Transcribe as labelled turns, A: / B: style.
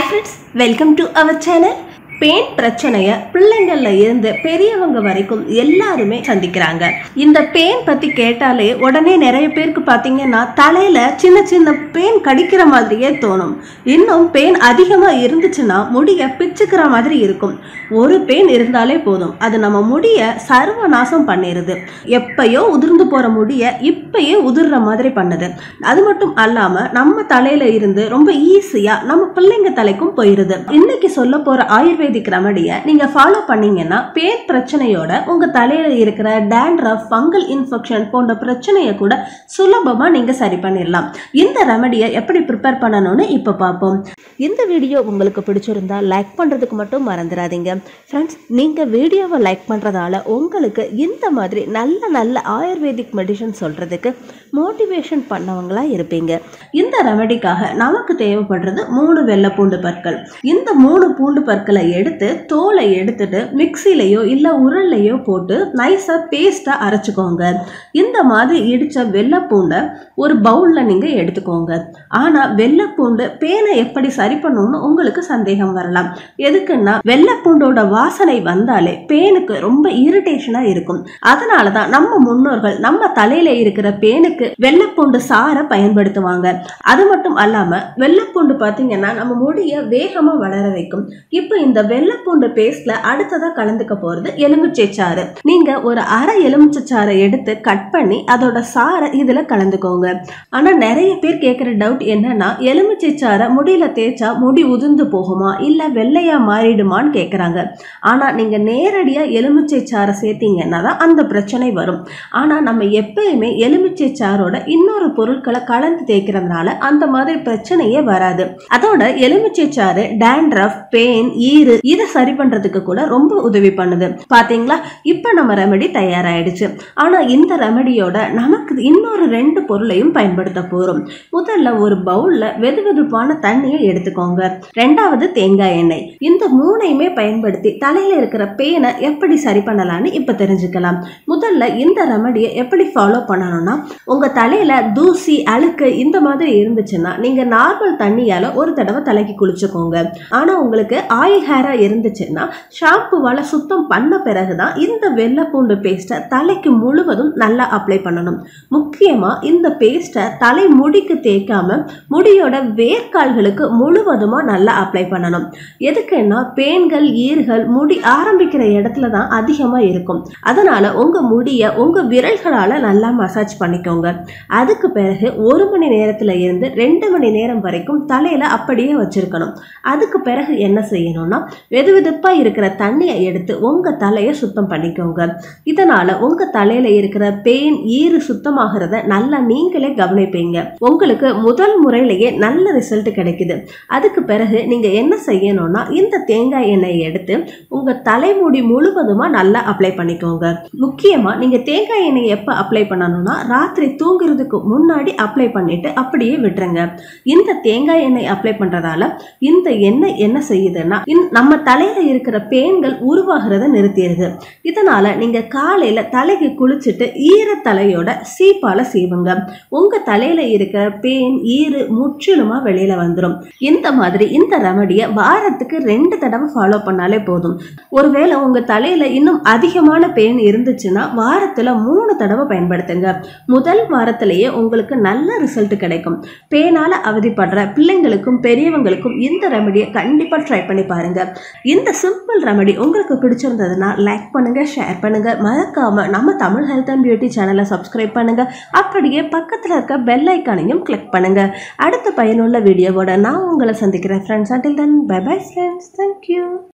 A: hi friends welcome to our channel pain பிரச்சனைய பிள்ளைங்கள்ல இருந்து பெரியவங்க வரைக்கும் எல்லாருமே சந்திக்கிறாங்க இந்த பெயின் பத்தி கேட்டாலே உடனே நிறைய பேருக்கு பாத்தீங்கன்னா தலையில சின்ன சின்ன பெயின் கடிக்கிற மாதிரியே தோணும் இன்னும் பெயின் அதிகமா இருந்துச்சுன்னா முடிய பிச்சுக்கிற மாதிரி இருக்கும் ஒரு பெயின் இருந்தாலே போதும் அது நம்ம முடிய சர்வநாசம் பண்ணிடுது எப்பயோ உதிர்ந்து போற முடிய இப்பயே உதிர்ற மாதிரி பண்ணுது அது மட்டும் அல்லாம நம்ம தலையில இருந்து ரொம்ப ஈஸியா நம்ம பிள்ளைங்க தலைக்கும் போயிருது இன்னைக்கு சொல்ல போற ஆயுர்வேதிக் ரெமடியை நீங்க ஃபாலோ பண்ணீங்கன்னா பேன் பிரச்சனையோட உங்க தலையில இருக்கிற டேண்ட்ரஃப் ஃபங்கல் இன்ஃபெக்ஷன் போன்ற பிரச்சனையை கூட சுலபமா நீங்க சரி பண்ணிடலாம் இந்த ரெமடியை எப்படி ப்ரிப்பேர் பண்ணணும்னு இப்ப பார்ப்போம் இந்த வீடியோ உங்களுக்கு பிடிச்சிருந்தா லைக் பண்றதுக்கு மட்டும் மறந்துடாதீங்க ஃப்ரெண்ட்ஸ் நீங்க வீடியோவை லைக் பண்றதால உங்களுக்கு இந்த மாதிரி நல்ல நல்ல ஆயுர்வேதிக் மெடிசன் சொல்றதுக்கு மோட்டிவேஷன் பண்ணவங்களா இருப்பீங்க இந்த ரெமடிக்காக நமக்கு தேவைப்படுறது மூணு வெள்ளை பூண்டு பற்கள் இந்த மூணு பூண்டு பற்களை எடுத்து தோலை எடுத்துட்டு மிக்சிலையோ இல்லை உரல்லையோ போட்டு நைஸாக பேஸ்ட்டாக அரைச்சிக்கோங்க இந்த மாதிரி இடித்த வெள்ளைப்பூண்டை ஒரு பவுலில் நீங்கள் எடுத்துக்கோங்க ஆனால் வெள்ளைப்பூண்டு பேனை எப்படி சரி பண்ணணும்னு உங்களுக்கு சந்தேகம் வரலாம் எதுக்குன்னா வெள்ளைப்பூண்டோட வாசனை வந்தாலே பேனுக்கு ரொம்ப இரிட்டேஷனாக இருக்கும் அதனால தான் நம்ம முன்னோர்கள் நம்ம தலையில இருக்கிற பேனுக்கு வெள்ளைப்பூண்டு சாரை பயன்படுத்துவாங்க அது மட்டும் அல்லாம வெள்ளைப்பூண்டு பார்த்தீங்கன்னா நம்ம முடிய வேகமா வளர வைக்கும் இப்போ இந்த வெள்ளைப்பூண்டு பேஸ்ட்ல அடுத்ததா கலந்துக்க போறது எலுமிச்சை சாறு நீங்க ஒரு அரை எலுமிச்சை சாறை எடுத்து கட் பண்ணி அதோட சாறை இதுல கலந்துக்கோங்க ஆனா நிறைய பேர் கேட்குற டவுட் என்னன்னா எலுமிச்சை சாறை முடியில தேய்ச்சா முடி உதிர்ந்து போகுமா இல்ல வெள்ளையா மாறிடுமான்னு கேக்குறாங்க ஆனா நீங்க நேரடியா எலுமிச்சை சாறை சேர்த்தீங்கன்னா தான் அந்த பிரச்சனை வரும் ஆனா நம்ம எப்பயுமே எலுமிச்சை சாரோட இன்னொரு பொருட்களை கலந்து தேய்க்கிறதுனால அந்த மாதிரி பிரச்சனையே வராது அதோட எலுமிச்சை சாறு டேண்ட்ரஃப் பெயின் ஈறு இதை சரி பண்றதுக்கு கூட ரொம்ப உதவி பண்ணுது பாத்தீங்களா இப்போ நம்ம ரெமெடி தயாராயிடுச்சு ஆனா இந்த ரெமெடியோட நமக்கு இன்னொரு ரெண்டு பொருளையும் பயன்படுத்த போறோம் முதல்ல ஒரு பவுல்ல வெது வெதுப்பான தண்ணியை எடுத்துக்கோங்க ரெண்டாவது தேங்காய் எண்ணெய் இந்த மூணையுமே பயன்படுத்தி தலையில இருக்கிற பேனை எப்படி சரி பண்ணலாம்னு இப்ப தெரிஞ்சுக்கலாம் முதல்ல இந்த ரெமடியை எப்படி ஃபாலோ பண்ணணும்னா உங்க தலையில தூசி அழுக்கு இந்த மாதிரி இருந்துச்சுன்னா நீங்க நார்மல் தண்ணியால ஒரு தடவை தலைக்கு குளிச்சுக்கோங்க ஆனா உங்களுக்கு ஆயில் ஹேரா இருந்துச்சுன்னா ஷாம்புவால சுத்தம் பண்ண பிறகுதான் இந்த வெள்ளை பூண்டு பேஸ்ட்டை தலைக்கு முழுவதும் நல்லா அப்ளை பண்ணணும் முக்கியமா இந்த பேஸ்ட்டை தலை முடிக்கு தேய்க்காம முடியோட வேர்க்கால்களுக்கு முழுவதுமா நல்லா அப்ளை பண்ணணும் எதுக்குன்னா பேன்கள் ஈர்கள் முடி ஆரம்பிக்கிற இடத்துல தான் அதிகமா இருக்கும் அதனால உங்க முடிய உங்க விரல்களால நல்லா மசாஜ் பண்ணிக்கோங்க அதுக்கு பிறகு ஒரு மணி நேரத்துல இருந்து ரெண்டு மணி நேரம் வரைக்கும் தலையில அப்படியே வச்சிருக்கணும் அதுக்கு பிறகு என்ன செய்யணும்னா வெது வெதுப்பா இருக்கிற தண்ணியை எடுத்து உங்க தலையை சுத்தம் பண்ணிக்கோங்க இதனால உங்க தலையில இருக்கிற பெயின் ஈறு சுத்தமாகிறத நல்லா நீங்களே கவனிப்பீங்க உங்களுக்கு முதல் முறையிலேயே நல்ல ரிசல்ட் கிடைக்குது அதுக்கு பிறகு நீங்க என்ன செய்யணும்னா இந்த தேங்காய் எண்ணெயை எடுத்து உங்க தலைமுடி முழுவதுமா நல்லா அப்ளை பண்ணிக்கோங்க முக்கியமா நீங்க தேங்காய் எண்ணெய் எப்ப அப்ளை பண்ணணும்னா ராத்திரி தூங்குறதுக்கு முன்னாடி அப்ளை பண்ணிட்டு அப்படியே விட்டுருங்க இந்த தேங்காய் எண்ணெய் அப்ளை பண்றதால இந்த எண்ணெய் என்ன செய்யுதுன்னா இந்த- நம்ம தலையில இருக்கிற பேன்கள் உருவாகிறத நிறுத்திடுது இதனால நீங்க காலையில தலைக்கு குளிச்சுட்டு ஈர தலையோட சீப்பால சீவுங்க உங்க தலையில இருக்கிற பேன் ஈறு முற்றிலுமா வெளியில வந்துடும் இந்த மாதிரி இந்த ரெமடியை வாரத்துக்கு ரெண்டு தடவை ஃபாலோ பண்ணாலே போதும் ஒருவேளை உங்க தலையில இன்னும் அதிகமான பெயின் இருந்துச்சுன்னா வாரத்துல மூணு தடவை பயன்படுத்துங்க முதல் வாரத்திலேயே உங்களுக்கு நல்ல ரிசல்ட் கிடைக்கும் பேனால அவதிப்படுற பிள்ளைங்களுக்கும் பெரியவங்களுக்கும் இந்த ரெமடியை கண்டிப்பா ட்ரை பண்ணி பாருங்க இந்த சிம்பிள் ரெமடி உங்களுக்கு பிடிச்சிருந்ததுன்னா லைக் பண்ணுங்க ஷேர் பண்ணுங்க மறக்காம நம்ம தமிழ் ஹெல்த் அண்ட் பியூட்டி சேனலை சப்ஸ்கிரைப் பண்ணுங்க அப்படியே பக்கத்துல இருக்க பெல் ஐக்கானையும் கிளிக் பண்ணுங்க அடுத்த பயனுள்ள வீடியோவோட நான் உங்களை சந்திக்கிறேன் friends until then bye bye friends thank you